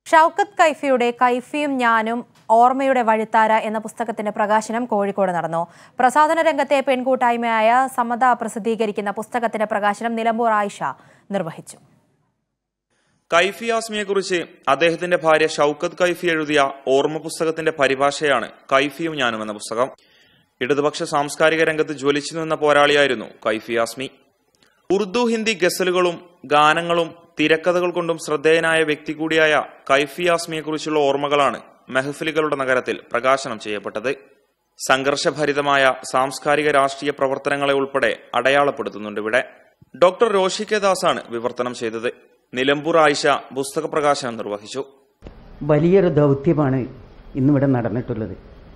ഷൗക്കത്ത് കൈഫിയുടെ കൈഫിയും ഞാനും ഓർമ്മയുടെ വഴിത്താര എന്ന പുസ്തകത്തിന്റെ പ്രകാശനം കോഴിക്കോട് നടന്നു പ്രസാധന രംഗത്തെ പെൺകൂട്ടായ്മയായ സമത പ്രസിദ്ധീകരിക്കുന്ന പുസ്തകത്തിന്റെ പ്രകാശനം നിലമ്പൂർ ആയിഷ നിർവഹിച്ചു കൈഫി ആസ്മിയെക്കുറിച്ച് അദ്ദേഹത്തിന്റെ ഭാര്യ ഷൌക്കത്ത് കൈഫി എഴുതിയ ഓർമ്മ പുസ്തകത്തിന്റെ പരിഭാഷയാണ് കൈഫിയും ഞാനും എന്ന പുസ്തകം ഇടതുപക്ഷ സാംസ്കാരിക രംഗത്ത് ജ്വലിച്ചു നിന്ന പോരാളിയായിരുന്നു കൈഫി ആസ്മി ഉറുദു ഹിന്ദി ഗസലുകളും ഗാനങ്ങളും തിരക്കഥകൾ കൊണ്ടും ശ്രദ്ധേയനായ വ്യക്തി കൂടിയായ കൈഫി ആസ്മിയെക്കുറിച്ചുള്ള ഓർമ്മകളാണ് മെഹഫിലുകളുടെ നഗരത്തിൽ പ്രകാശനം ചെയ്യപ്പെട്ടത് സംഘർഷഭരിതമായ സാംസ്കാരിക രാഷ്ട്രീയ പ്രവർത്തനങ്ങളെ ഉൾപ്പെടെ അടയാളപ്പെടുത്തുന്നുണ്ട് ഇവിടെ ഡോക്ടർ രോഷി കെ ദാസാണ് വിവർത്തനം ചെയ്തത് നിലമ്പൂർ ആയിഷ പുസ്തക പ്രകാശനം നിർവഹിച്ചു വലിയൊരു ദൗത്യമാണ് ഇന്നിവിടെ നടന്നിട്ടുള്ളത്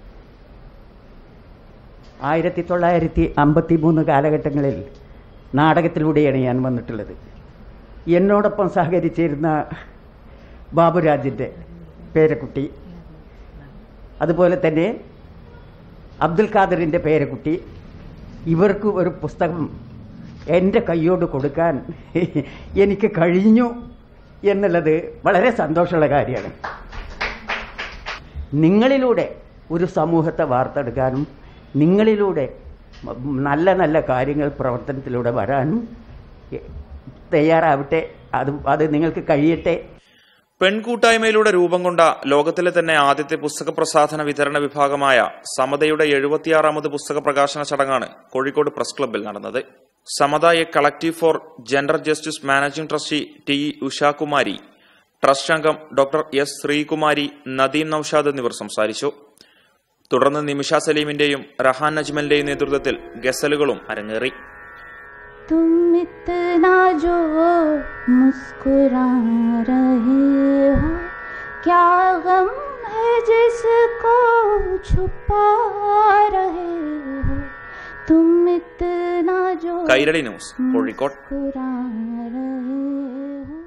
ആയിരത്തി തൊള്ളായിരത്തി അമ്പത്തി മൂന്ന് കാലഘട്ടങ്ങളിൽ നാടകത്തിലൂടെയാണ് ഞാൻ വന്നിട്ടുള്ളത് എന്നോടൊപ്പം സഹകരിച്ചിരുന്ന ബാബുരാജിൻ്റെ പേരക്കുട്ടി അതുപോലെ തന്നെ അബ്ദുൽ ഖാദറിൻ്റെ പേരക്കുട്ടി ഇവർക്ക് ഒരു പുസ്തകം എൻ്റെ കൈയോട് കൊടുക്കാൻ എനിക്ക് കഴിഞ്ഞു എന്നുള്ളത് വളരെ സന്തോഷമുള്ള കാര്യമാണ് നിങ്ങളിലൂടെ ഒരു സമൂഹത്തെ വാർത്തെടുക്കാനും നിങ്ങളിലൂടെ നല്ല നല്ല കാര്യങ്ങൾ പ്രവർത്തനത്തിലൂടെ വരാനും തയ്യാറാവട്ടെ അത് അത് നിങ്ങൾക്ക് കഴിയട്ടെ പെൺകൂട്ടായ്മയിലൂടെ രൂപം കൊണ്ട ലോകത്തിലെ തന്നെ ആദ്യത്തെ പുസ്തക പ്രസാധന വിതരണ വിഭാഗമായ സമതയുടെ എഴുപത്തിയാറാമത് പുസ്തക പ്രകാശന ചടങ്ങാണ് കോഴിക്കോട് പ്രസ് ക്ലബ്ബിൽ നടന്നത് Samata a collective for gender justice managing trustee T E Ushakumari trust അംഗം ഡോക്ടർ എസ് ശ്രീകുമാരി നദീം നൌഷാദ് എന്നിവർ സംസാരിച്ചു തുടർന്ന് നിമിഷ സലീമിന്റെയും റഹാൻ നജ്മലിന്റെയും നേതൃത്വത്തിൽ ഗസലുകളും അരങ്ങേറി तुम इतना जो मुस्कुरा रहे हो क्या गम है जिसको छुपा रहे हो तुम इतना जो കൈരളി ന്യൂസ് കോഴിക്കോട് मुस्कुरा रहे हो